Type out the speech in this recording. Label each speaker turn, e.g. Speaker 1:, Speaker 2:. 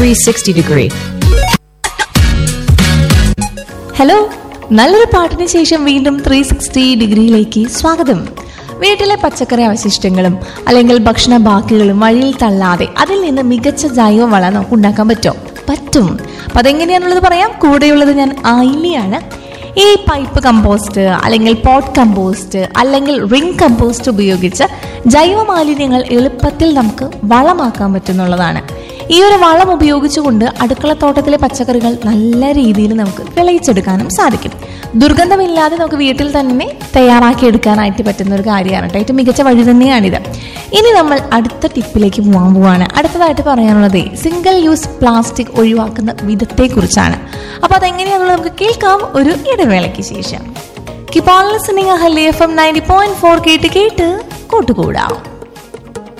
Speaker 1: 360 degree.
Speaker 2: Hello നല്ലൊരു പാട്ടിന് ശേഷം വീണ്ടും ത്രീ സിക്സ്റ്റി ഡിഗ്രിയിലേക്ക് സ്വാഗതം വീട്ടിലെ പച്ചക്കറി അവശിഷ്ടങ്ങളും അല്ലെങ്കിൽ ഭക്ഷണ ബാക്കികളും വഴിയിൽ തള്ളാതെ അതിൽ നിന്ന് മികച്ച ജൈവ വളം നമുക്ക് ഉണ്ടാക്കാൻ പറ്റുമോ പറ്റും അപ്പൊ അതെങ്ങനെയാണെന്നുള്ളത് പറയാം കൂടെയുള്ളത് ഞാൻ ആയിലിയാണ് ഈ പൈപ്പ് കമ്പോസ്റ്റ് അല്ലെങ്കിൽ പോട്ട് കമ്പോസ്റ്റ് അല്ലെങ്കിൽ റിംഗ് കമ്പോസ്റ്റ് ഉപയോഗിച്ച് ജൈവ മാലിന്യങ്ങൾ എളുപ്പത്തിൽ നമുക്ക് വളമാക്കാൻ പറ്റുന്നുള്ളതാണ് ഈ ഒരു വളം ഉപയോഗിച്ചുകൊണ്ട് അടുക്കളത്തോട്ടത്തിലെ പച്ചക്കറികൾ നല്ല രീതിയിൽ നമുക്ക് വിളയിച്ചെടുക്കാനും സാധിക്കും ദുർഗന്ധമില്ലാതെ നമുക്ക് വീട്ടിൽ തന്നെ തയ്യാറാക്കി എടുക്കാനായിട്ട് പറ്റുന്ന ഒരു കാര്യമാണ് കേട്ടോ ഏറ്റവും മികച്ച വഴി തന്നെയാണിത് ഇനി നമ്മൾ അടുത്ത ടിപ്പിലേക്ക് പോകാൻ പോവാണ് അടുത്തതായിട്ട് പറയാനുള്ളത് സിംഗിൾ യൂസ് പ്ലാസ്റ്റിക് ഒഴിവാക്കുന്ന വിധത്തെക്കുറിച്ചാണ് അപ്പോൾ അതെങ്ങനെയാണെന്നുള്ളത് നമുക്ക് കേൾക്കാം ഒരു ഇടവേളയ്ക്ക് ശേഷം കിപ്പാൾ ലിസണിങ് ഹല്ലി F M ninety point four കേട്ട് കേട്ട് കൂട്ടുകൂടാം